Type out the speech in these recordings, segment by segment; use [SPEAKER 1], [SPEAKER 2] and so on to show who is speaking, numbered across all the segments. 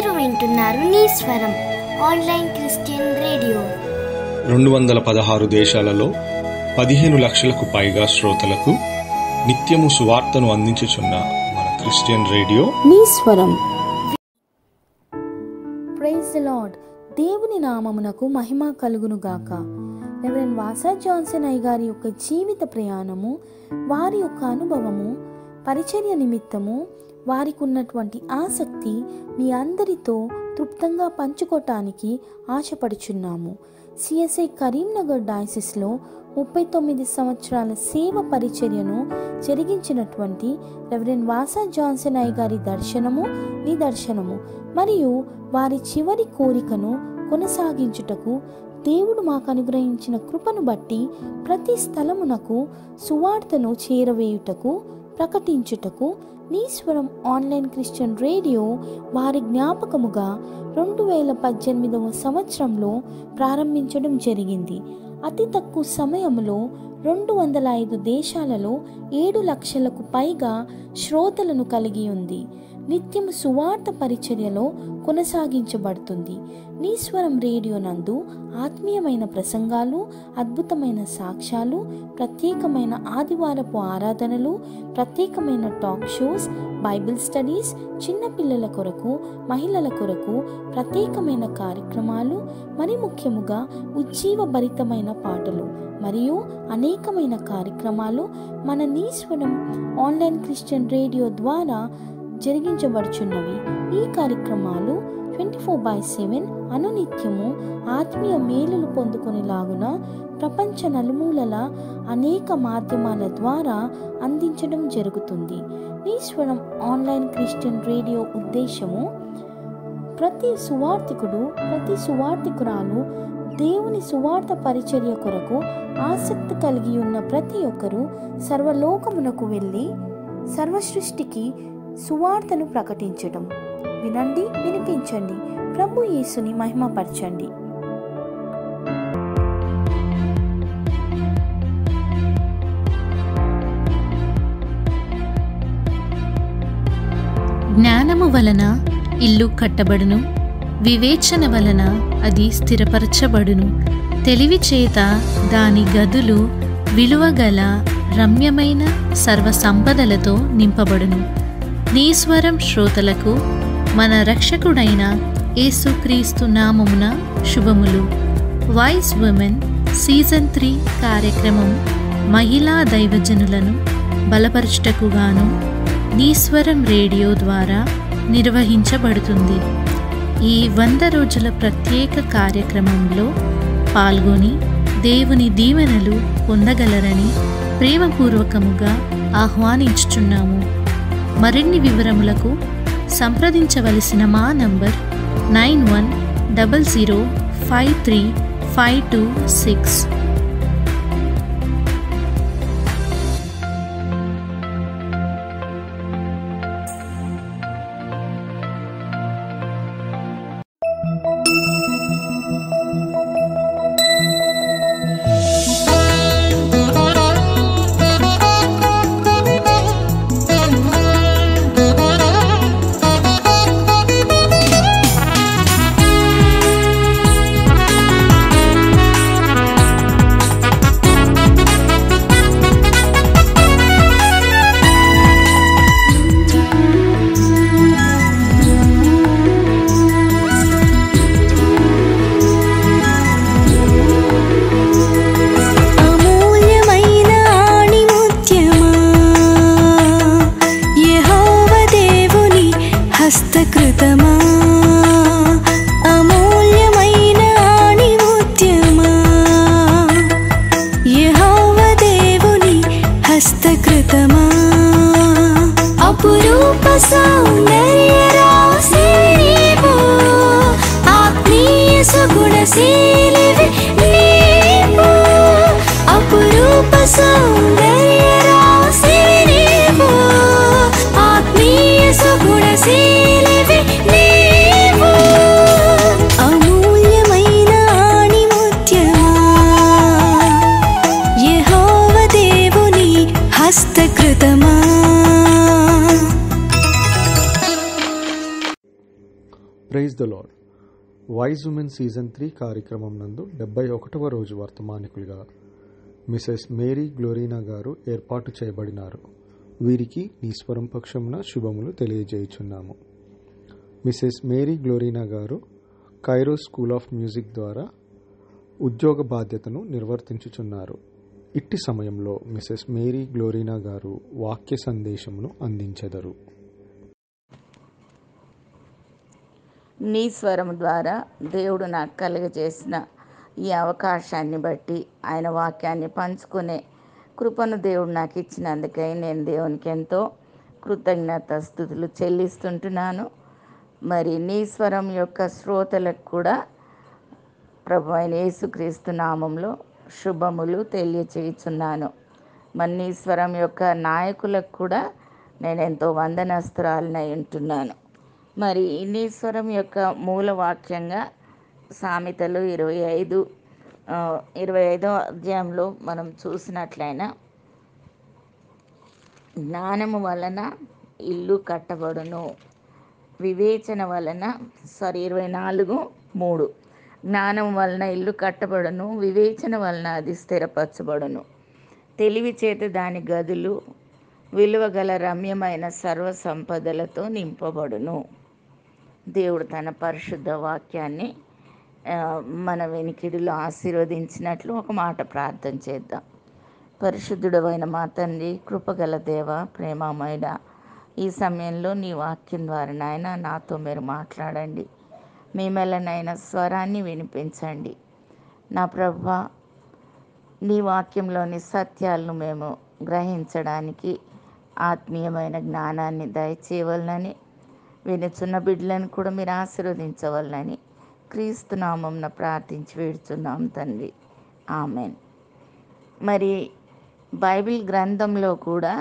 [SPEAKER 1] మీరు వింటున్నారు నీ స్వరం ఆన్లైన్ క్రిస్టియన్ రేడియో
[SPEAKER 2] రెండు వందల పదహారు దేశాలలో పదిహేను లక్షలకు పైగా శ్రోతలకు నిత్యము సువార్తను అందించుచున్న మన క్రిస్టియన్ రేడియో
[SPEAKER 3] నీ స్వరం ప్రైజ్ లార్డ్ దేవుని నామమునకు మహిమ కలుగును గాక రెవరెండ్ వాసా జాన్సన్ అయ్య గారి యొక్క జీవిత ప్రయాణము వారి యొక్క అనుభవము పరిచర్య నిమిత్తము వారికి ఉన్నటువంటి ఆసక్తి మీ అందరితో తృప్తంగా పంచుకోవటానికి ఆశపడుచున్నాము సిఎస్ఐ కరీంనగర్ డయాసిస్లో ముప్పై తొమ్మిది సంవత్సరాల సేవ పరిచర్యను జరిగించినటువంటి రెవరెండ్ వాసా జాన్సన్ అయ్య గారి దర్శనము నిదర్శనము మరియు వారి చివరి కోరికను కొనసాగించుటకు దేవుడు మాకు అనుగ్రహించిన కృపను బట్టి ప్రతి స్థలమునకు సువార్తను చేరవేయుటకు ప్రకటించుటకు నీశ్వరం ఆన్లైన్ క్రిస్టియన్ రేడియో వారి జ్ఞాపకముగా రెండు వేల పద్దెనిమిదవ సంవత్సరంలో ప్రారంభించడం జరిగింది అతి తక్కువ సమయంలో రెండు వందల ఐదు దేశాలలో ఏడు లక్షలకు పైగా శ్రోతలను కలిగి ఉంది నిత్యం సువార్త పరిచర్యలో కొనసాగించబడుతుంది నీశ్వరం రేడియో నందు ఆత్మీయమైన ప్రసంగాలు అద్భుతమైన సాక్ష్యాలు ప్రత్యేకమైన ఆదివారపు ఆరాధనలు ప్రత్యేకమైన టాక్ షోస్ బైబిల్ స్టడీస్ చిన్నపిల్లల కొరకు మహిళల కొరకు ప్రత్యేకమైన కార్యక్రమాలు మరి ముఖ్యముగా ఉజ్జీవభరితమైన పాటలు మరియు అనేకమైన కార్యక్రమాలు మన నీశ్వరం ఆన్లైన్ క్రిస్టియన్ రేడియో ద్వారా జరిగించబడుచున్నవి ఈ కార్యక్రమాలు ట్వంటీ ఫోర్ బై సెవెన్ అనునిత్యము ఆత్మీయ మేలులు పొందుకొనిలాగున ప్రపంచ నలుమూలల అనేక మాధ్యమాల ద్వారా అందించడం జరుగుతుంది ఈశ్వరం ఆన్లైన్ క్రిస్టియన్ రేడియో ఉద్దేశము ప్రతి సువార్థికుడు ప్రతి సువార్థికురాలు దేవుని సువార్త పరిచర్య కొరకు ఆసక్తి కలిగి ఉన్న ప్రతి ఒక్కరూ సర్వలోకమునకు వెళ్ళి సర్వసృష్టికి సువార్తను ప్రకటించడం వినండి వినిపించండి ప్రభు యేసుని మహిమపరచండి
[SPEAKER 4] జ్ఞానము వలన ఇల్లు కట్టబడును వివేచన వలన అది స్థిరపరచబడును తెలివి చేత దాని గదులు విలువగల రమ్యమైన సర్వ సంపదలతో నింపబడును నీస్వరం శ్రోతలకు మన రక్షకుడైన యేసుక్రీస్తు నామమున శుభములు వైస్ ఉమెన్ సీజన్ త్రీ కార్యక్రమం మహిళా దైవజనులను బలపరచుటకుగాను నీస్వరం రేడియో ద్వారా నిర్వహించబడుతుంది ఈ వంద రోజుల ప్రత్యేక కార్యక్రమంలో పాల్గొని దేవుని దీవెనలు పొందగలరని ప్రేమపూర్వకముగా ఆహ్వానించుచున్నాము మరిన్ని వివరములకు సంప్రదించవలసిన మా number nine one double zero five three five two six
[SPEAKER 5] అమూల్యమైన ఆణిముత్యమా యెహోవ దేవుని హస్తకృతమా అమూల్యమైన ఆణిముత్యమా యెహోవ దేవుని హస్తకృతమా అపురూప సౌందర్య రాశి నీవు ఆత్మీయ సుగుణశీలివి నీవు అపురూప సౌందర్య రాశి నీవు ఆత్మీయ సుగుణశీలివి నీవు అమూల్యమైన ఆణిముత్యమా యెహోవ దేవుని హస్తకృతమా
[SPEAKER 6] praise the Lord wise women season three కార్యక్రమం నందు డెబ్బై ఒకటవ రోజు వర్తమానికులుగా మిసెస్ మేరీ గ్లోరీనా గారు ఏర్పాటు చేయబడినారు వీరికి ఈశ్వరం పక్షమున శుభములు తెలియజేయుచున్నాము మిసెస్ మేరీ గ్లోరీనా గారు కైరో స్కూల్ ఆఫ్ మ్యూజిక్ ద్వారా ఉద్యోగ బాధ్యతను నిర్వర్తించుచున్నారు ఇట్టి సమయంలో మిసెస్ మేరీ గ్లోరీనా గారు వాక్య సందేశమును అందించెదరు
[SPEAKER 7] నీ స్వరం ద్వారా దేవుడు నాకు కలుగజేసిన ఈ అవకాశాన్ని బట్టి ఆయన వాక్యాన్ని పంచుకునే కృపను దేవుడు నాకు ఇచ్చినందుకై నేను దేవునికి ఎంతో కృతజ్ఞత స్థుతులు చెల్లిస్తుంటున్నాను మరి నీ స్వరం యొక్క శ్రోతలకు కూడా ప్రభు అయిన యేసుక్రీస్తు నామంలో శుభములు తెలియచేయుచున్నాను మరి నీ స్వరం యొక్క నాయకులకు కూడా నేను ఎంతో వందనస్త్రాలనై ఉంటున్నాను మరి ఇన్నీశ్వరం యొక్క మూల వాక్యంగా సామెతలు ఇరవై ఐదు ఆ, ఇరవై ఐదో అధ్యాయంలో మనం చూసినట్లయినా జ్ఞానము వలన ఇల్లు కట్టబడును వివేచన వలన సారీ ఇరవై నాలుగు మూడు జ్ఞానం వలన ఇల్లు కట్టబడును వివేచన వలన అది స్థిరపరచబడును తెలివి చేత దాని గదులు విలువగల రమ్యమైన సర్వ సంపదలతో నింపబడును దేవుడు తన పరిశుద్ధ వాక్యాన్ని ఆ, మన వెనికిడిలో ఆశీర్వదించినట్లు ఒక మాట ప్రార్థన చేద్దాం పరిశుద్ధుడమైన మా తండ్రి కృపగల దేవ ప్రేమమైన ఈ సమయంలో నీ వాక్యం ద్వారా నాయన నాతో మీరు మాట్లాడండి మీ మెల్లనైన స్వరాన్ని వినిపించండి నా ప్రభా నీ వాక్యంలోని సత్యాలను మేము గ్రహించడానికి ఆత్మీయమైన జ్ఞానాన్ని దయచేయవలనని వినుచున్న బిడ్డలను కూడా మీరు ఆశీర్వదించవలనని క్రీస్తు నామంన ప్రార్థించి వేడుచున్నాం తండ్రి ఆమెన్ మరి బైబిల్ గ్రంథంలో కూడా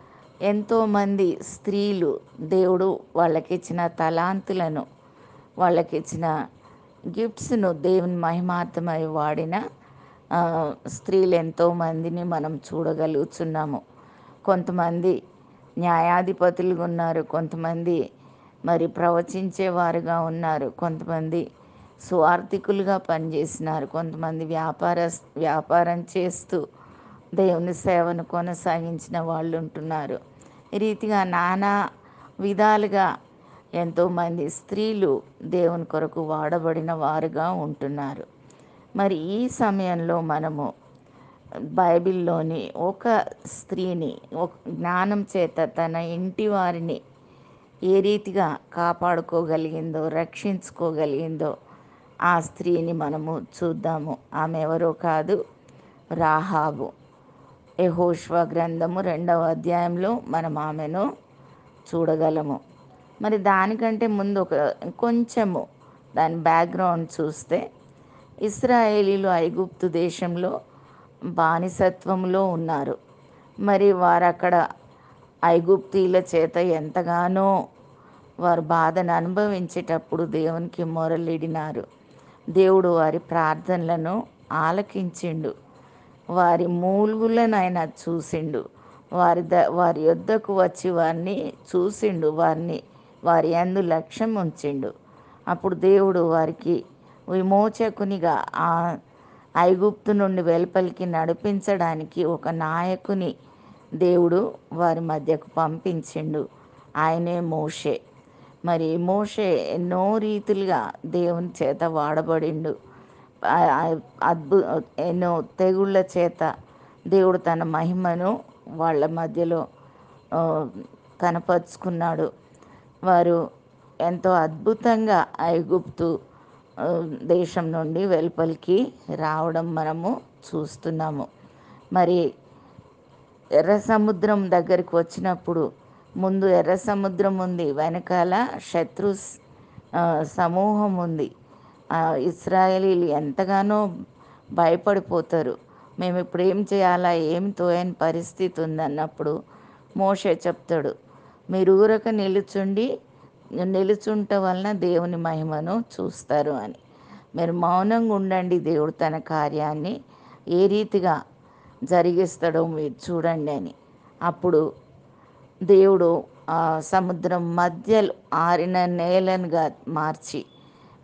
[SPEAKER 7] ఎంతోమంది స్త్రీలు దేవుడు వాళ్ళకిచ్చిన తలాంతులను వాళ్ళకిచ్చిన గిఫ్ట్స్ను దేవుని మహిమార్థమై వాడిన ఆ, స్త్రీలు ఎంతోమందిని మనం చూడగలుగుతున్నాము కొంతమంది న్యాయాధిపతులుగా ఉన్నారు కొంతమంది మరి ప్రవచించేవారుగా ఉన్నారు కొంతమంది స్వార్థికులుగా పనిచేసినారు కొంతమంది వ్యాపార వ్యాపారం చేస్తూ దేవుని సేవను కొనసాగించిన వాళ్ళు ఉంటున్నారు ఈ రీతిగా నానా విధాలుగా ఎంతోమంది స్త్రీలు దేవుని కొరకు వాడబడిన వారుగా ఉంటున్నారు మరి ఈ సమయంలో మనము బైబిల్లోని ఒక స్త్రీని ఒక జ్ఞానం చేత తన ఇంటి వారిని ఏ రీతిగా కాపాడుకోగలిగిందో రక్షించుకోగలిగిందో ఆ స్త్రీని మనము చూద్దాము ఆమె ఎవరో కాదు రాహాబు యెహోషువ గ్రంథము రెండవ అధ్యాయంలో మనం ఆమెను చూడగలము మరి దానికంటే ముందు ఒక కొంచెము దాని బ్యాక్గ్రౌండ్ చూస్తే ఇస్రాయేలీలు ఐగుప్తు దేశంలో బానిసత్వంలో ఉన్నారు మరి వారు అక్కడ ఐగుప్తీల చేత ఎంతగానో వారు బాధను అనుభవించేటప్పుడు దేవునికి మొరలిడినారు దేవుడు వారి ప్రార్థనలను ఆలకించిండు వారి మూలుగులను ఆయన చూసిండు వారి ద వారి యొద్దకు వచ్చి వారిని చూసిండు వారిని వారి అందు లక్ష్యం ఉంచిండు అప్పుడు దేవుడు వారికి విమోచకునిగా ఆ ఐగుప్తు నుండి వెలుపలికి నడిపించడానికి ఒక నాయకుని దేవుడు వారి మధ్యకు పంపించిండు ఆయనే మోషే మరి మోషే ఎన్నో రీతులుగా దేవుని చేత వాడబడిండు ఆ- ఆ- అద్భు ఎన్నో తెగుళ్ళ చేత దేవుడు తన మహిమను వాళ్ళ మధ్యలో ఆ, కనపరుచుకున్నాడు వారు ఎంతో అద్భుతంగా ఐగుప్తు ఆ, దేశం నుండి వెలుపలికి రావడం మనము చూస్తున్నాము మరి ఎర్ర సముద్రం దగ్గరికి వచ్చినప్పుడు ముందు ఎర్ర సముద్రం ఉంది వెనకాల శత్రు స్- ఆ, సమూహం ఉంది ఆ, ఇస్రాయేలీలు ఎంతగానో భయపడిపోతారు మేము ఇప్పుడు ఏం చేయాలా ఏం తోయని పరిస్థితి ఉందన్నప్పుడు మోషే చెప్తాడు మీరు ఊరక నిలుచుండి నిలుచుంట వలన దేవుని మహిమను చూస్తారు అని మీరు మౌనంగా ఉండండి దేవుడు తన కార్యాన్ని ఏ రీతిగా జరిగిస్తాడో మీరు చూడండి అని అప్పుడు దేవుడు ఆ సముద్రం మధ్యలో ఆరిన నేలనుగా మార్చి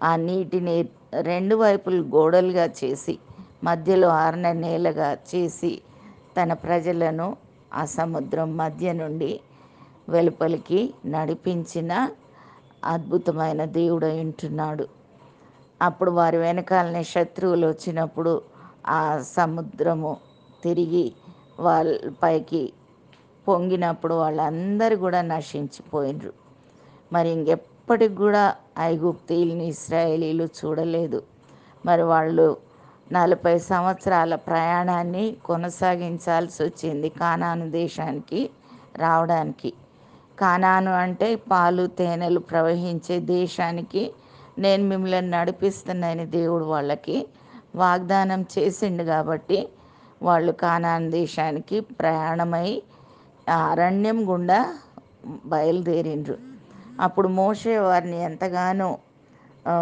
[SPEAKER 7] ఆ నీటిని రెండు వైపులు గోడలుగా చేసి మధ్యలో ఆరణ నేలగా చేసి తన ప్రజలను ఆ సముద్రం మధ్య నుండి వెలుపలికి నడిపించిన అద్భుతమైన దేవుడు ఉంటున్నాడు అప్పుడు వారి వెనకాలనే శత్రువులు వచ్చినప్పుడు ఆ సముద్రము తిరిగి వాళ్ళ పైకి పొంగినప్పుడు వాళ్ళందరూ కూడా నశించిపోయినరు మరి ఇంకెప్పటికి కూడా ఐగుప్తీయుల్ని ఇస్రాయేలీలు చూడలేదు మరి వాళ్ళు నలభై సంవత్సరాల ప్రయాణాన్ని కొనసాగించాల్సి వచ్చింది కానాను దేశానికి రావడానికి కానాను అంటే పాలు తేనెలు ప్రవహించే దేశానికి నేను మిమ్మల్ని నడిపిస్తున్నానని దేవుడు వాళ్ళకి వాగ్దానం చేసిండు కాబట్టి వాళ్ళు కానాన్ దేశానికి ప్రయాణమై ఆ అరణ్యం గుండా బయలుదేరిండ్రు అప్పుడు మోషే వారిని ఎంతగానో ఆ,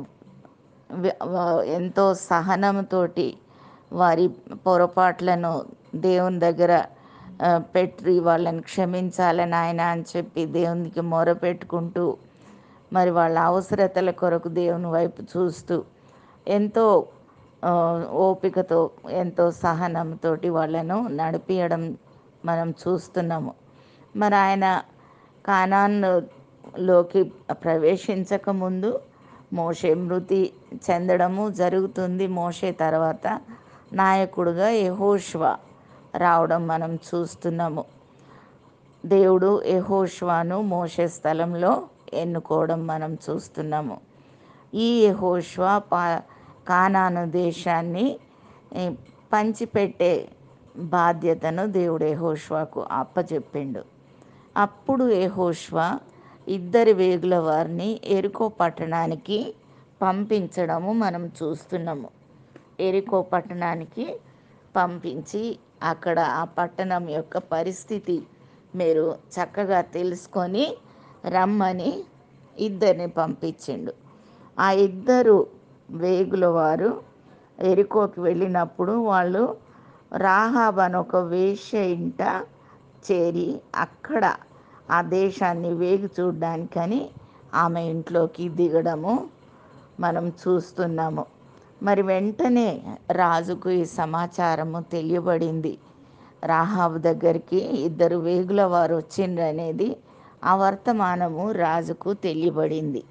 [SPEAKER 7] వ- వ- ఎంతో సహనంతోటి వారి పొరపాట్లను దేవుని దగ్గర ఆ, పెట్టి వాళ్ళని క్షమించాలని ఆయన అని చెప్పి దేవునికి మొరపెట్టుకుంటూ మరి వాళ్ళ అవసరతల కొరకు దేవుని వైపు చూస్తూ ఎంతో ఆ, ఓపికతో ఎంతో సహనంతో వాళ్ళను నడిపించడం మనం చూస్తున్నాము మరి ఆయన కానాన్లోకి ప్రవేశించక ముందు మోషే మృతి చెందడము జరుగుతుంది మోషే తర్వాత నాయకుడుగా యెహోషువ రావడం మనం చూస్తున్నాము దేవుడు యెహోషువను మోషే స్థలంలో ఎన్నుకోవడం మనం చూస్తున్నాము ఈ యెహోషువ పా కానాను దేశాన్ని ఏ, పంచిపెట్టే బాధ్యతను దేవుడు యెహోషువకు అప్పచెప్పిండు అప్పుడు యెహోషువ ఇద్దరి వేగుల వారిని ఎరుకో పట్టణానికి పంపించడము మనం చూస్తున్నాము ఎరికో పట్టణానికి పంపించి అక్కడ ఆ పట్టణం యొక్క పరిస్థితి మీరు చక్కగా తెలుసుకొని రమ్మని ఇద్దరిని పంపించిండు ఆ ఇద్దరు వేగుల వారు ఎరికోకి వెళ్ళినప్పుడు వాళ్ళు రాహాబ్ అని ఒక వేశ్య ఇంట చేరి అక్కడ ఆ దేశాన్ని వేగి చూడ్డానికని ఆమె ఇంట్లోకి దిగడము మనం చూస్తున్నాము మరి వెంటనే రాజుకు ఈ సమాచారము తెలియబడింది రాహాబు దగ్గరికి ఇద్దరు వేగుల వారు వచ్చిండ్రు అనేది ఆ వర్తమానము రాజుకు తెలియబడింది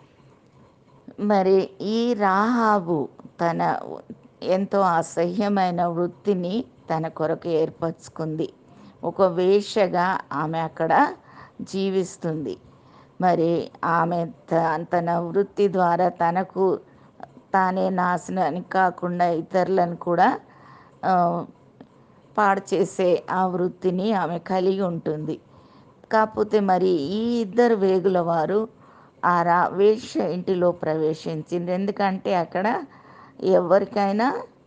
[SPEAKER 7] మరి ఈ రాహాబు తన ఎంతో అసహ్యమైన వృత్తిని తన కొరకు ఏర్పరచుకుంది ఒక వేశ్యగా ఆమె అక్కడ జీవిస్తుంది మరి ఆమె త- తన వృత్తి ద్వారా తనకు తానే నాశనానికి కాకుండా ఇతరులను కూడా ఆ, పాడు చేసే ఆ వృత్తిని ఆమె కలిగి ఉంటుంది కాకపోతే మరి ఈ ఇద్దరు వేగుల వారు ఆ రా వేశ్య ఇంటిలో ప్రవేశించింది ఎందుకంటే అక్కడ ఎవరికైనా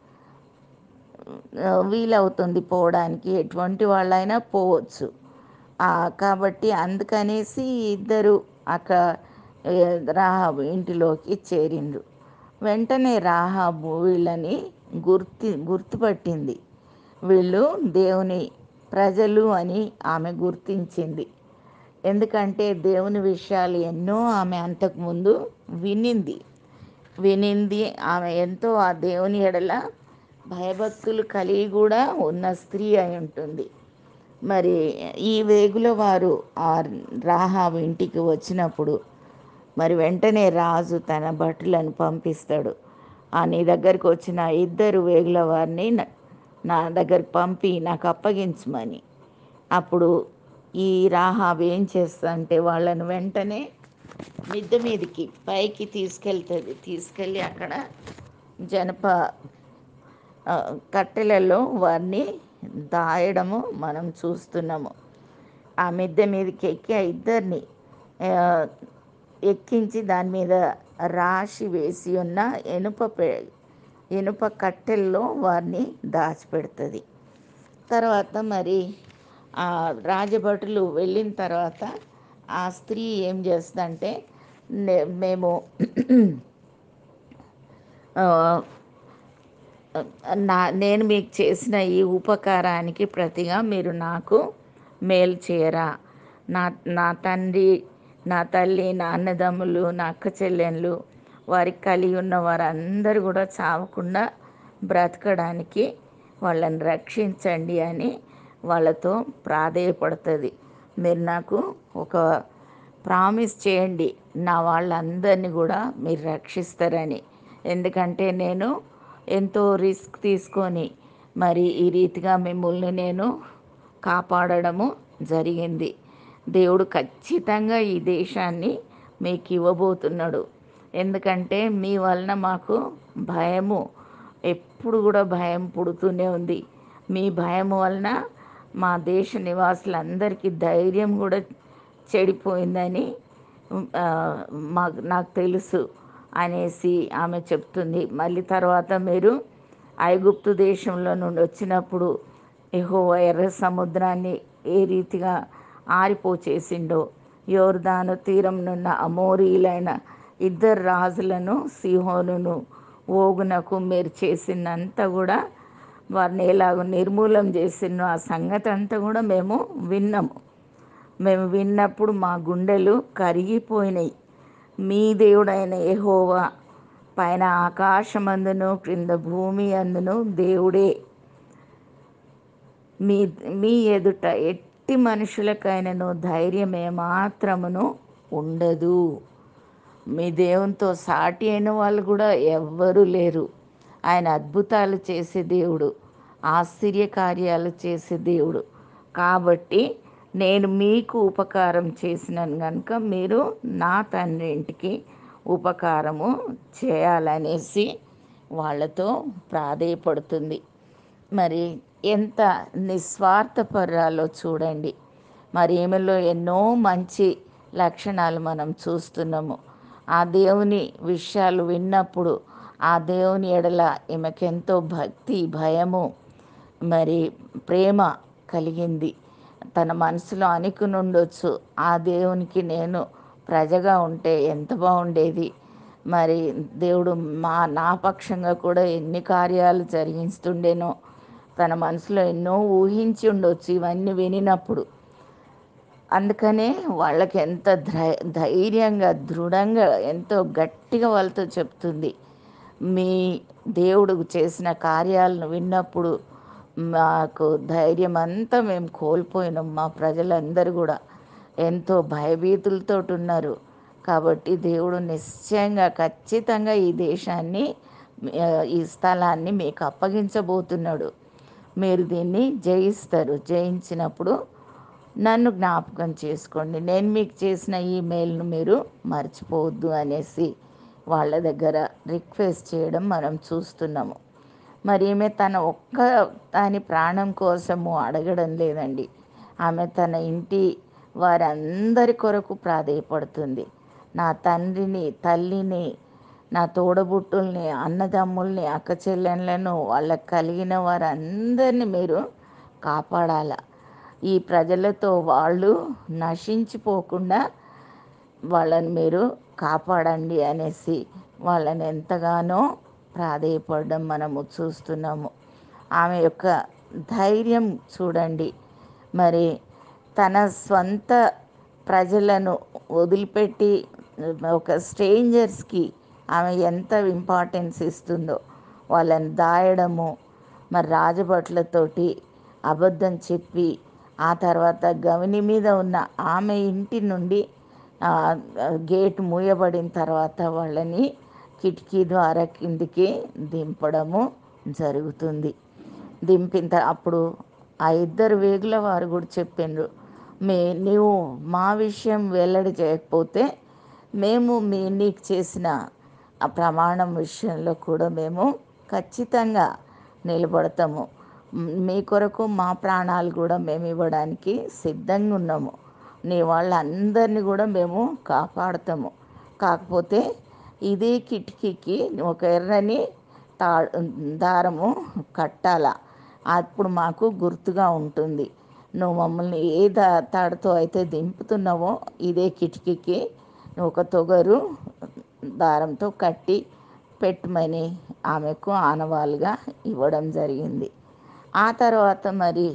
[SPEAKER 7] ఆ, వీలవుతుంది పోవడానికి ఎటువంటి వాళ్ళైనా పోవచ్చు ఆ, కాబట్టి అందుకనేసి ఇద్దరు అక్కడ ఏ, రాహాబు ఇంటిలోకి చేరిండ్రు వెంటనే రాహాబు వీళ్ళని గుర్తి గుర్తుపట్టింది వీళ్ళు దేవుని ప్రజలు అని ఆమె గుర్తించింది ఎందుకంటే దేవుని విషయాలు ఎన్నో ఆమె అంతకుముందు వినింది వినింది ఆమె ఎంతో ఆ దేవుని ఎడల భయభక్తులు కలిగి కూడా ఉన్న స్త్రీ అయి ఉంటుంది మరి ఈ వేగుల వారు ఆ రాహాబు ఇంటికి వచ్చినప్పుడు మరి వెంటనే రాజు తన భటులను పంపిస్తాడు ఆ నీ దగ్గరికి వచ్చిన ఇద్దరు వేగుల వారిని నా- నా దగ్గరికి పంపి నాకు అప్పగించమని అప్పుడు ఈ రాహాబ్ ఏం చేస్తుందంటే వాళ్ళని వెంటనే మిద్దె మీదకి పైకి తీసుకెళ్తుంది తీసుకెళ్ళి అక్కడ జనప ఆ, కట్టెలలో వారిని దాయడము మనం చూస్తున్నాము ఆ మిద్దె మీదకి ఎక్కి ఆ ఇద్దరిని ఆ, ఎక్కించి దాని మీద రాశి వేసి ఉన్న ఇనుప పె- ఇనుప కట్టెల్లో వారిని దాచిపెడుతుంది తర్వాత మరి ఆ రాజభటులు వెళ్ళిన తర్వాత ఆ స్త్రీ ఏం చేస్తుందంటే "నే- మేము ఆ, నా నేను మీకు చేసిన ఈ ఉపకారానికి ప్రతిగా మీరు నాకు మేలు చేయరా నా నా తండ్రి నా తల్లి నా అన్నదమ్ములు నా అక్క చెల్లెళ్ళు వారికి కలిగి ఉన్న వారందరూ కూడా చావకుండా బ్రతకడానికి వాళ్ళని రక్షించండి అని వాళ్ళతో ప్రాధేయపడుతుంది మీరు నాకు ఒక ప్రామిస్ చేయండి నా వాళ్ళందరినీ కూడా మీరు రక్షిస్తారని ఎందుకంటే నేను ఎంతో రిస్క్ తీసుకొని మరి ఈ రీతిగా మిమ్మల్ని నేను కాపాడడము జరిగింది దేవుడు ఖచ్చితంగా ఈ దేశాన్ని మీకు ఇవ్వబోతున్నాడు ఎందుకంటే మీ వలన మాకు భయము ఎప్పుడు కూడా భయం పుడుతూనే ఉంది మీ భయం వలన మా దేశ నివాసులందరికీ ధైర్యం కూడా చెడిపోయిందని ఆ, మాకు నాకు తెలుసు అనేసి ఆమె చెప్తుంది మళ్ళీ తర్వాత మీరు ఐగుప్తు దేశంలో నుండి వచ్చినప్పుడు యెహోవా ఎర్ర సముద్రాన్ని ఏ రీతిగా ఆరిపోచేసిండో యోర్దాను తీరం నున్న అమోరీలైన ఇద్దరు రాజులను సిహోనును ఓగునకు మీరు చేసినంత కూడా వారిని ఎలాగో నిర్మూలం చేసిన ఆ సంగతి అంతా కూడా మేము విన్నాము మేము విన్నప్పుడు మా గుండెలు కరిగిపోయినాయి మీ దేవుడైన యెహోవా పైన ఆకాశమందును క్రింద భూమి అందును దేవుడే మీ మీ ఎదుట ఎట్టి మనుషులకైనను ధైర్యం ఏమాత్రమును ఉండదు మీ దేవునితో సాటి అయిన వాళ్ళు కూడా ఎవ్వరూ లేరు ఆయన అద్భుతాలు చేసే దేవుడు ఆశ్చర్య కార్యాలు చేసే దేవుడు కాబట్టి నేను మీకు ఉపకారం చేసినాను కనుక మీరు నా తండ్రి ఇంటికి ఉపకారము చేయాలనేసి వాళ్ళతో ప్రాధేయపడుతుంది మరి ఎంత నిస్వార్థపరాలో చూడండి మరి ఈమెలో ఎన్నో మంచి లక్షణాలు మనం చూస్తున్నాము ఆ దేవుని విషయాలు విన్నప్పుడు ఆ దేవుని ఎడల ఈమెకెంతో భక్తి భయము మరి ప్రేమ కలిగింది తన మనసులో అనుకుని ఉండొచ్చు ఆ దేవునికి నేను ప్రజగా ఉంటే ఎంత బాగుండేది మరి దేవుడు మా నా పక్షంగా కూడా ఎన్ని కార్యాలు జరిగిస్తుండేనో తన మనసులో ఎన్నో ఊహించి ఉండొచ్చు ఇవన్నీ వినినప్పుడు అందుకనే వాళ్ళకి ఎంత ధై ధైర్యంగా దృఢంగా ఎంతో గట్టిగా వాళ్ళతో చెప్తుంది మీ దేవుడు చేసిన కార్యాలను విన్నప్పుడు మాకు ధైర్యం అంతా మేము కోల్పోయినాం మా ప్రజలందరూ కూడా ఎంతో భయభీతులతో ఉన్నారు కాబట్టి దేవుడు నిశ్చయంగా ఖచ్చితంగా ఈ దేశాన్ని ఆ, ఈ స్థలాన్ని మీకు అప్పగించబోతున్నాడు మీరు దీన్ని జయిస్తారు జయించినప్పుడు నన్ను జ్ఞాపకం చేసుకోండి నేను మీకు చేసిన ఈ మెయిల్ను మీరు మర్చిపోవద్దు అనేసి వాళ్ళ దగ్గర రిక్వెస్ట్ చేయడం మనం చూస్తున్నాము మరి ఈమె తన ఒక్క దాని ప్రాణం కోసము అడగడం లేదండి ఆమె తన ఇంటి వారందరి కొరకు ప్రాధేయపడుతుంది నా తండ్రిని తల్లిని నా తోడబుట్టుల్ని అన్నదమ్ముల్ని అక్క చెల్లెళ్ళను వాళ్ళకి కలిగిన వారందరినీ మీరు కాపాడాల ఈ ప్రజలతో వాళ్ళు నశించిపోకుండా వాళ్ళని మీరు కాపాడండి అనేసి వాళ్ళని ఎంతగానో ప్రాధేయపడడం మనము చూస్తున్నాము ఆమె యొక్క ధైర్యం చూడండి మరి తన స్వంత ప్రజలను వదిలిపెట్టి ఒక స్ట్రేంజర్స్కి ఆమె ఎంత ఇంపార్టెన్స్ ఇస్తుందో వాళ్ళని దాయడము మరి రాజభట్లతోటి అబద్ధం చెప్పి ఆ తర్వాత గవిని మీద ఉన్న ఆమె ఇంటి నుండి ఆ, గేట్ మూయబడిన తర్వాత వాళ్ళని కిటికీ ద్వారా కిందికి దింపడము జరుగుతుంది దింపిన త- అప్పుడు ఆ ఇద్దరు వేగుల వారు కూడా చెప్పిండ్రు మే నీవు మా విషయం వెల్లడి చేయకపోతే మేము మీ నీకు చేసిన ఆ ప్రమాణం విషయంలో కూడా మేము ఖచ్చితంగా నిలబడతాము మ్, మీ కొరకు మా ప్రాణాలు కూడా మేము ఇవ్వడానికి సిద్ధంగా ఉన్నాము నీ వాళ్ళందరినీ కూడా మేము కాపాడుతాము కాకపోతే ఇదే కిటికీకి ఒక ఎర్రని తా దారము కట్టాల అప్పుడు మాకు గుర్తుగా ఉంటుంది నువ్వు మమ్మల్ని ఏ దా తాడుతో అయితే దింపుతున్నావో ఇదే కిటికీకి ఒక తొగరు దారంతో కట్టి పెట్టమని ఆమెకు ఆనవాలుగా ఇవ్వడం జరిగింది ఆ తర్వాత మరి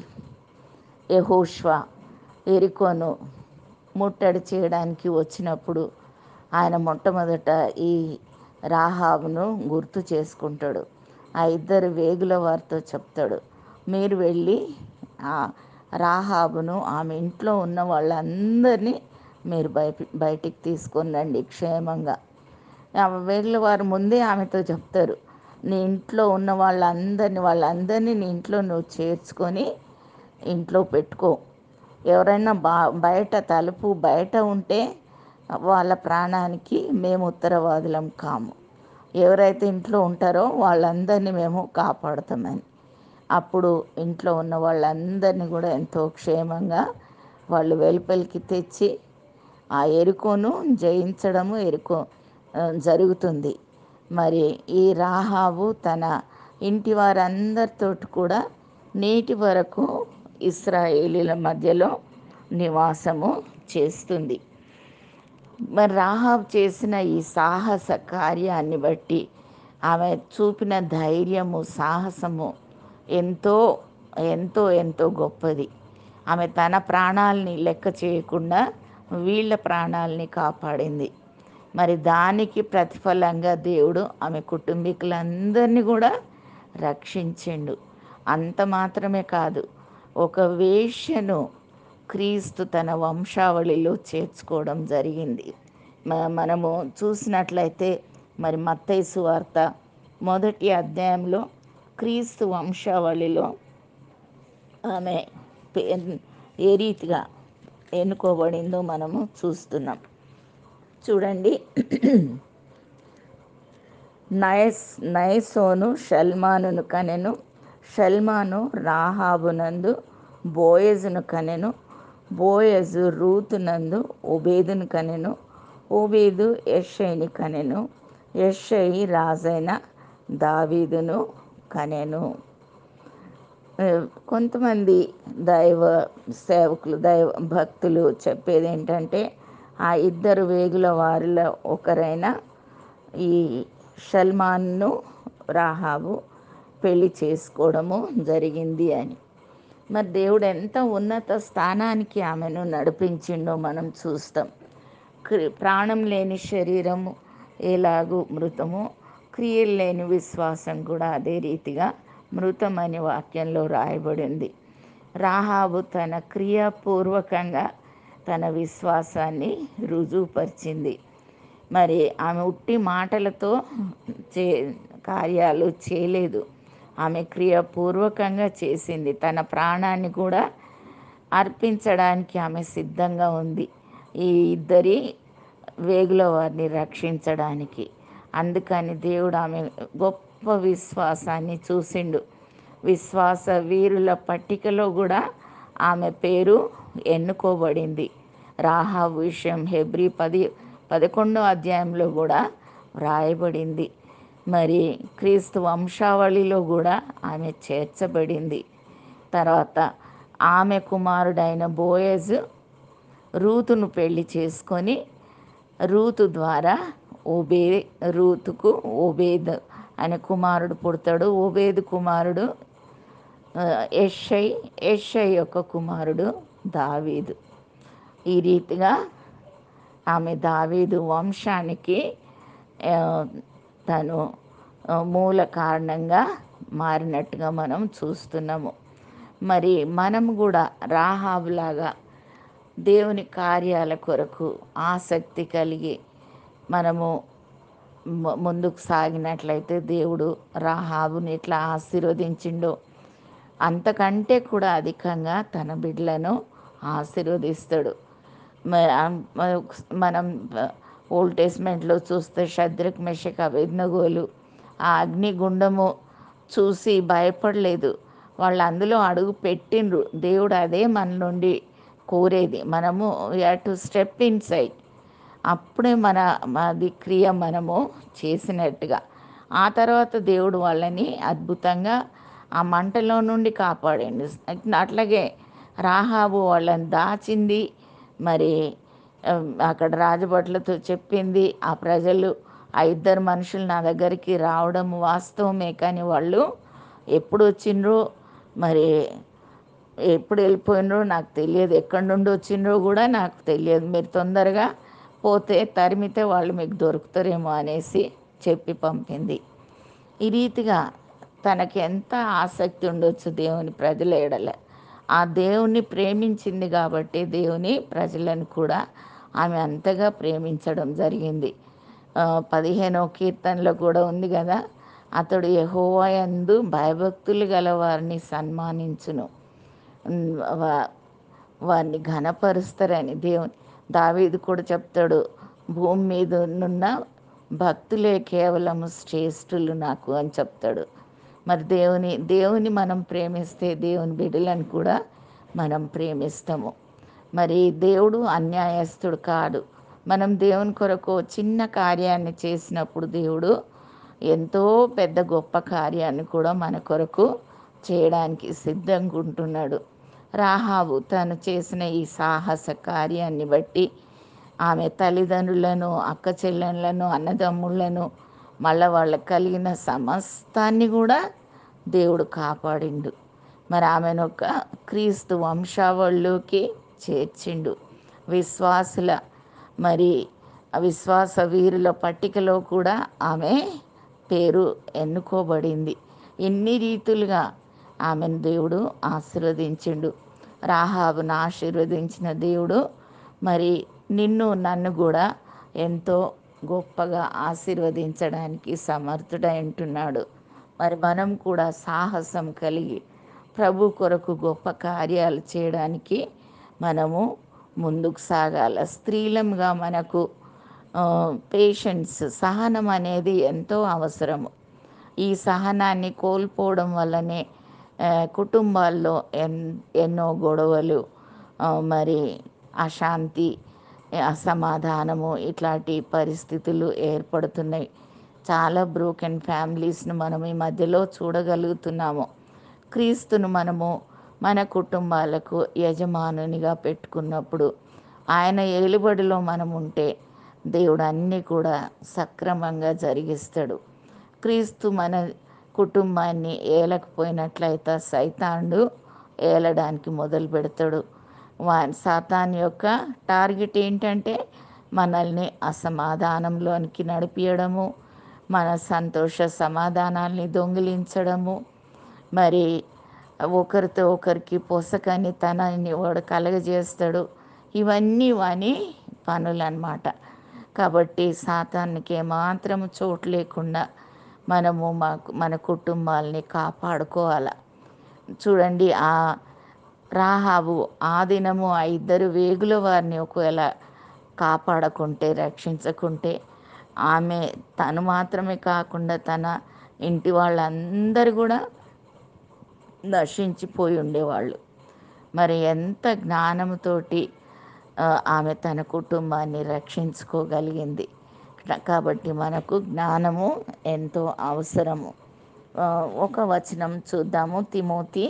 [SPEAKER 7] యెహోషువ ఎరికోను ముట్టడి చేయడానికి వచ్చినప్పుడు ఆయన మొట్టమొదట ఈ రాహాబును గుర్తు చేసుకుంటాడు ఆ ఇద్దరు వేగుల వారితో చెప్తాడు మీరు వెళ్ళి ఆ రాహాబును ఆమె ఇంట్లో ఉన్న వాళ్ళందరినీ మీరు బయ బయటికి తీసుకొని రండి క్షేమంగా ఆమె వేగుల వారు ముందే ఆమెతో చెప్తారు నీ ఇంట్లో ఉన్న వాళ్ళందరినీ వాళ్ళందరినీ నీ ఇంట్లో నువ్వు చేర్చుకొని ఇంట్లో పెట్టుకో ఎవరైనా బా బయట తలుపు బయట ఉంటే వాళ్ళ ప్రాణానికి మేము ఉత్తరవాదులం కాము ఎవరైతే ఇంట్లో ఉంటారో వాళ్ళందరినీ మేము కాపాడుతామని అప్పుడు ఇంట్లో ఉన్న వాళ్ళందరినీ కూడా ఎంతో క్షేమంగా వాళ్ళు వెలుపలికి తెచ్చి ఆ ఎరుకోను జయించడము ఎరుకో ఆ, జరుగుతుంది మరి ఈ రాహాబు తన ఇంటి వారందరితోటి కూడా నేటి వరకు ఇస్రాయేలీల మధ్యలో నివాసము చేస్తుంది మరి రాహాబ్ చేసిన ఈ సాహస కార్యాన్ని బట్టి ఆమె చూపిన ధైర్యము సాహసము ఎంతో ఎంతో ఎంతో గొప్పది ఆమె తన ప్రాణాలని లెక్క చేయకుండా వీళ్ళ ప్రాణాలని కాపాడింది మరి దానికి ప్రతిఫలంగా దేవుడు ఆమె కుటుంబీకులందరినీ కూడా రక్షించిండు అంత మాత్రమే కాదు ఒక వేశ్యను క్రీస్తు తన వంశావళిలో చేర్చుకోవడం జరిగింది మ- మనము చూసినట్లయితే మరి మత్తయి సువార్త మొదటి అధ్యాయంలో క్రీస్తు వంశావళిలో ఆమె పే- ఏ రీతిగా ఎన్నుకోబడిందో మనము చూస్తున్నాం చూడండి నయస్ నయసోను షల్మానును కనెను షల్మాను రాహాబునందు బోయజును కనెను బోయజు రూతునందు ఒబేదును కనెను ఓబేదు యెషయిని కనెను యెషయి రాజైన దావీదును కనెను ఆ, కొంతమంది దైవ సేవకులు దైవ భక్తులు చెప్పేది ఏంటంటే ఆ ఇద్దరు వేగుల వారిలో ఒకరైన ఈ సల్మాన్ను రాహాబు పెళ్లి చేసుకోవడము జరిగింది అని మరి దేవుడు ఎంత ఉన్నత స్థానానికి ఆమెను నడిపించిండో మనం చూస్తాం క్రి- ప్రాణం లేని శరీరము ఎలాగూ మృతము క్రియలు లేని విశ్వాసం కూడా అదే రీతిగా మృతం అనే వాక్యంలో రాయబడింది రాహాబు తన క్రియాపూర్వకంగా తన విశ్వాసాన్ని రుజువుపరిచింది మరి ఆమె ఉట్టి మాటలతో చే కార్యాలు చేయలేదు ఆమె క్రియాపూర్వకంగా చేసింది తన ప్రాణాన్ని కూడా అర్పించడానికి ఆమె సిద్ధంగా ఉంది ఈ ఇద్దరి వేగుల వారిని రక్షించడానికి అందుకని దేవుడు ఆమె గొప్ప విశ్వాసాన్ని చూసిండు విశ్వాస వీరుల పట్టికలో కూడా ఆమె పేరు ఎన్నుకోబడింది రాహా విషయం హెబ్రి పది పదకొండో అధ్యాయంలో కూడా వ్రాయబడింది మరి క్రీస్తు వంశావళిలో కూడా ఆమె చేర్చబడింది తర్వాత ఆమె కుమారుడైన బోయజ్ రూతును పెళ్లి చేసుకొని రూతు ద్వారా ఓబే రూతుకు ఓబేద్ అనే కుమారుడు పుడతాడు ఓబేద్ కుమారుడు ఆ, యెషై యెషై యొక్క కుమారుడు దావీదు ఈ రీతిగా ఆమె దావీదు వంశానికి ఆ, తను ఆ, మూల కారణంగా మారినట్టుగా మనం చూస్తున్నాము మరి మనం కూడా రాహాబులాగా దేవుని కార్యాల కొరకు ఆసక్తి కలిగి మనము ము- ముందుకు సాగినట్లయితే దేవుడు రాహాబుని ఎట్లా ఆశీర్వదించిండో అంతకంటే కూడా అధికంగా తన బిడ్డలను ఆశీర్వదిస్తాడు మ- ఆ- మ- మనం ఓల్డ్ టెస్ట్మెంట్లో చూస్తే శద్రక్ మెషక్ అభిజ్ఞగోలు ఆ అగ్నిగుండము చూసి భయపడలేదు వాళ్ళు అందులో అడుగు పెట్టిండ్రు దేవుడు అదే మన నుండి కోరేది మనము టు స్టెప్ ఇన్ సైడ్ అప్పుడే మన అది క్రియ మనము చేసినట్టుగా ఆ తర్వాత దేవుడు వాళ్ళని అద్భుతంగా ఆ మంటలో నుండి కాపాడండి అట్లాగే రాహాబు వాళ్ళని దాచింది మరి ఆ, అక్కడ రాజభట్లతో చెప్పింది ఆ ప్రజలు ఆ ఇద్దరు మనుషులు నా దగ్గరికి రావడం వాస్తవమే కానీ వాళ్ళు ఎప్పుడు వచ్చిండ్రో మరి ఎప్పుడు వెళ్ళిపోయినరో నాకు తెలియదు ఎక్కడి నుండి వచ్చిండ్రో కూడా నాకు తెలియదు మీరు తొందరగా పోతే తరిమితే వాళ్ళు మీకు దొరుకుతారేమో అనేసి చెప్పి పంపింది ఈ రీతిగా తనకి ఎంత ఆసక్తి ఉండొచ్చు దేవుని ప్రజల ఎడల ఆ దేవుణ్ణి ప్రేమించింది కాబట్టి దేవుని ప్రజలను కూడా ఆమె అంతగా ప్రేమించడం జరిగింది ఆ, పదిహేనో కీర్తనలో కూడా ఉంది కదా అతడు యెహోవా యందు భయభక్తులు గల వారిని సన్మానించును ఉమ్, వా- వారిని ఘనపరుస్తారని దేవుని దావీదు కూడా చెప్తాడు భూమి మీద నున్న భక్తులే కేవలము శ్రేష్ఠులు నాకు అని చెప్తాడు మరి దేవుని దేవుని మనం ప్రేమిస్తే దేవుని బిడ్డలను కూడా మనం ప్రేమిస్తాము మరి దేవుడు అన్యాయస్తుడు కాడు మనం దేవుని కొరకు చిన్న కార్యాన్ని చేసినప్పుడు దేవుడు ఎంతో పెద్ద గొప్ప కార్యాన్ని కూడా మన కొరకు చేయడానికి సిద్ధంగా ఉంటున్నాడు రాహాబు తను చేసిన ఈ సాహస కార్యాన్ని బట్టి ఆమె తల్లిదండ్రులను అక్క చెల్లెళ్ళను అన్నదమ్ములను మళ్ళా వాళ్ళకి కలిగిన సమస్తాన్ని కూడా దేవుడు కాపాడిండు మరి ఆమెను ఒక క్రీస్తు వంశావళిలోకి చేర్చిండు విశ్వాసుల మరి ఆ విశ్వాస వీరుల పట్టికలో కూడా ఆమె పేరు ఎన్నుకోబడింది ఎన్ని రీతులుగా ఆమెను దేవుడు ఆశీర్వదించిండు రాహాబును ఆశీర్వదించిన దేవుడు మరి నిన్ను నన్ను కూడా ఎంతో గొప్పగా ఆశీర్వదించడానికి సమర్థుడై ఉంటున్నాడు మరి మనం కూడా సాహసం కలిగి ప్రభు కొరకు గొప్ప కార్యాలు చేయడానికి మనము ముందుకు సాగాల స్త్రీలంగా మనకు పేషెన్స్ సహనం అనేది ఎంతో అవసరము ఈ సహనాన్ని కోల్పోవడం వల్లనే ఆ, కుటుంబాల్లో ఎన్ ఎన్నో గొడవలు ఆ, మరి అశాంతి అసమాధానము ఇట్లాంటి పరిస్థితులు ఏర్పడుతున్నాయి చాలా బ్రోకెన్ ఫ్యామిలీస్ను మనం ఈ మధ్యలో చూడగలుగుతున్నాము క్రీస్తును మనము మన కుటుంబాలకు యజమానునిగా పెట్టుకున్నప్పుడు ఆయన ఏలుబడిలో మనం ఉంటే దేవుడు అన్నీ కూడా సక్రమంగా జరిగిస్తాడు క్రీస్తు మన కుటుంబాన్ని ఏలకపోయినట్లయితే సైతాండు ఏలడానికి మొదలు పెడతాడు వా సాతాన్ యొక్క టార్గెట్ ఏంటంటే మనల్ని అసమాధానంలోనికి నడిపించడము మన సంతోష సమాధానాల్ని దొంగిలించడము మరి ఒకరితో ఒకరికి పొసకని తనని వాడు కలగజేస్తాడు ఇవన్నీ వాని పనులు అన్నమాట కాబట్టి సాతానికి ఏమాత్రం చోటు లేకుండా మనము మాకు మన కుటుంబాలని కాపాడుకోవాలి చూడండి ఆ రాహాబు ఆ దినము ఆ ఇద్దరు వేగుల వారిని ఒకవేళ కాపాడకుంటే రక్షించకుంటే ఆమె తను మాత్రమే కాకుండా తన ఇంటి వాళ్ళందరూ కూడా నశించిపోయి ఉండేవాళ్ళు మరి ఎంత జ్ఞానంతోటి ఆ, ఆమె తన కుటుంబాన్ని రక్షించుకోగలిగింది కాబట్టి మనకు జ్ఞానము ఎంతో అవసరము ఆ, ఒక వచనం చూద్దాము తిమోతి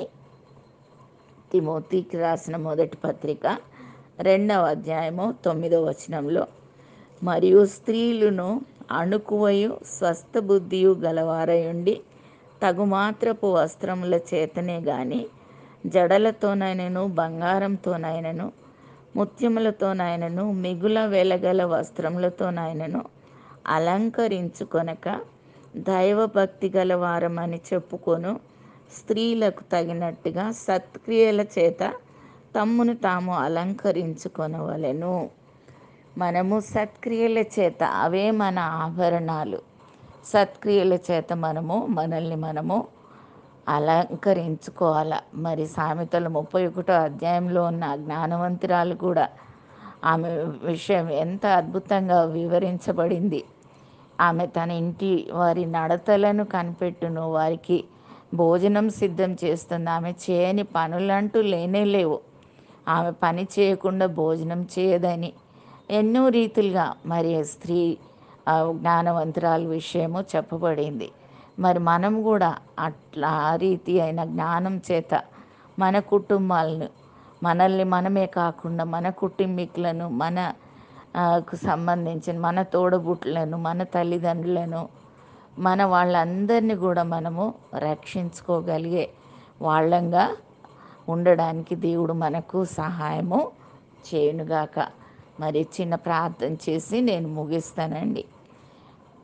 [SPEAKER 7] తిమోతికి రాసిన మొదటి పత్రిక రెండవ అధ్యాయము తొమ్మిదవ వచనంలో మరియు స్త్రీలను అణుకువయు స్వస్థ బుద్ధియు గలవారయుండి తగుమాత్రపు వస్త్రముల చేతనే గాని జడలతోనైనను బంగారంతోనైనను ముత్యములతోనైనను మిగుల వెలగల వస్త్రములతోనైనను అలంకరించుకొనక దైవభక్తి గల వారమని చెప్పుకొను స్త్రీలకు తగినట్టుగా సత్క్రియల చేత తమ్మును తాము అలంకరించుకొనవలెను మనము సత్క్రియల చేత అవే మన ఆభరణాలు సత్క్రియల చేత మనము మనల్ని మనము అలంకరించుకోవాల మరి సామెతలు ముప్పై ఒకటో అధ్యాయంలో ఉన్న ఆ జ్ఞానవంతురాలు కూడా ఆమె విషయం ఎంత అద్భుతంగా వివరించబడింది ఆమె తన ఇంటి వారి నడతలను కనిపెట్టును వారికి భోజనం సిద్ధం చేస్తుంది ఆమె చేయని పనులంటూ లేనే లేవు ఆమె పని చేయకుండా భోజనం చేయదని ఎన్నో రీతులుగా మరి స్త్రీ ఆ, జ్ఞానవంతురాల విషయము చెప్పబడింది మరి మనం కూడా అట్లా ఆ రీతి అయిన జ్ఞానం చేత మన కుటుంబాలను మనల్ని మనమే కాకుండా మన కుటుంబీకులను మన ఆ, కు సంబంధించిన మన తోడబుట్లను మన తల్లిదండ్రులను మన వాళ్ళందరినీ కూడా మనము రక్షించుకోగలిగే వాళ్ళంగా ఉండడానికి దేవుడు మనకు సహాయము చేయునుగాక మరి చిన్న ప్రార్థన చేసి నేను ముగిస్తానండి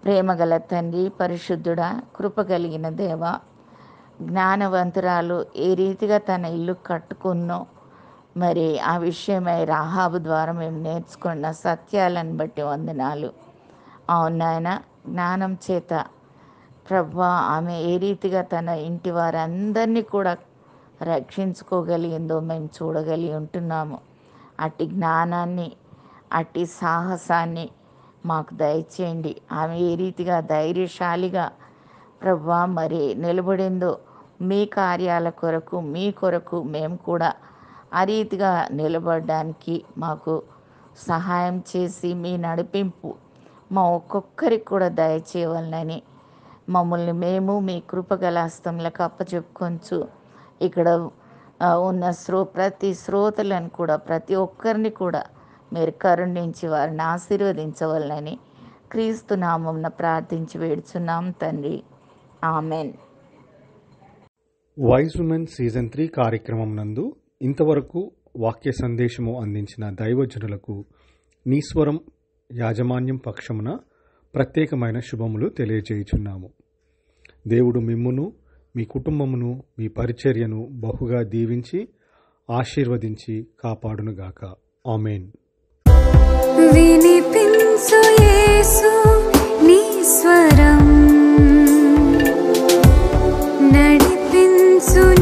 [SPEAKER 7] ప్రేమగల తండ్రి పరిశుద్ధుడా కృప కలిగిన దేవ జ్ఞానవంతురాలు ఏ రీతిగా తన ఇల్లు కట్టుకున్నో మరి ఆ విషయమై రాహాబు ద్వారా మేము నేర్చుకున్న సత్యాలను బట్టి వందనాలు అవును నాయన జ్ఞానం చేత ప్రభా ఆమె ఏ రీతిగా తన ఇంటి వారందరినీ కూడా రక్షించుకోగలిగిందో మేము చూడగలిగి ఉంటున్నాము అట్టి జ్ఞానాన్ని అట్టి సాహసాన్ని మాకు దయచేయండి ఆమె ఏ రీతిగా ధైర్యశాలిగా ప్రభా మరి నిలబడిందో మీ కార్యాల కొరకు మీ కొరకు మేము కూడా ఆ రీతిగా నిలబడడానికి మాకు సహాయం చేసి మీ నడిపింపు మా ఒక్కొక్కరికి కూడా దయచేయవలనని మమ్మల్ని మేము మీ కృపగల హస్తంలకు అప్పచెప్పుకొంచు ఇక్కడ ఆ, ఉన్న శ్రో ప్రతి శ్రోతలను కూడా ప్రతి ఒక్కరిని కూడా మీరు కరుణించి వారిని ఆశీర్వదించవలనని క్రీస్తు నామమున ప్రార్థించి వేడుచున్నాం తండ్రి amen
[SPEAKER 6] wise women season three కార్యక్రమం నందు ఇంతవరకు వాక్య సందేశము అందించిన దైవజనులకు నీస్వరం యాజమాన్యం పక్షమున ప్రత్యేకమైన శుభములు తెలియజేయుచున్నాము దేవుడు మిమ్మును మీ కుటుంబమును మీ పరిచర్యను బహుగా దీవించి ఆశీర్వదించి కాపాడునుగాక ఆమెన్
[SPEAKER 5] వినిపించు యేసు నీ స్వరం నడిపించు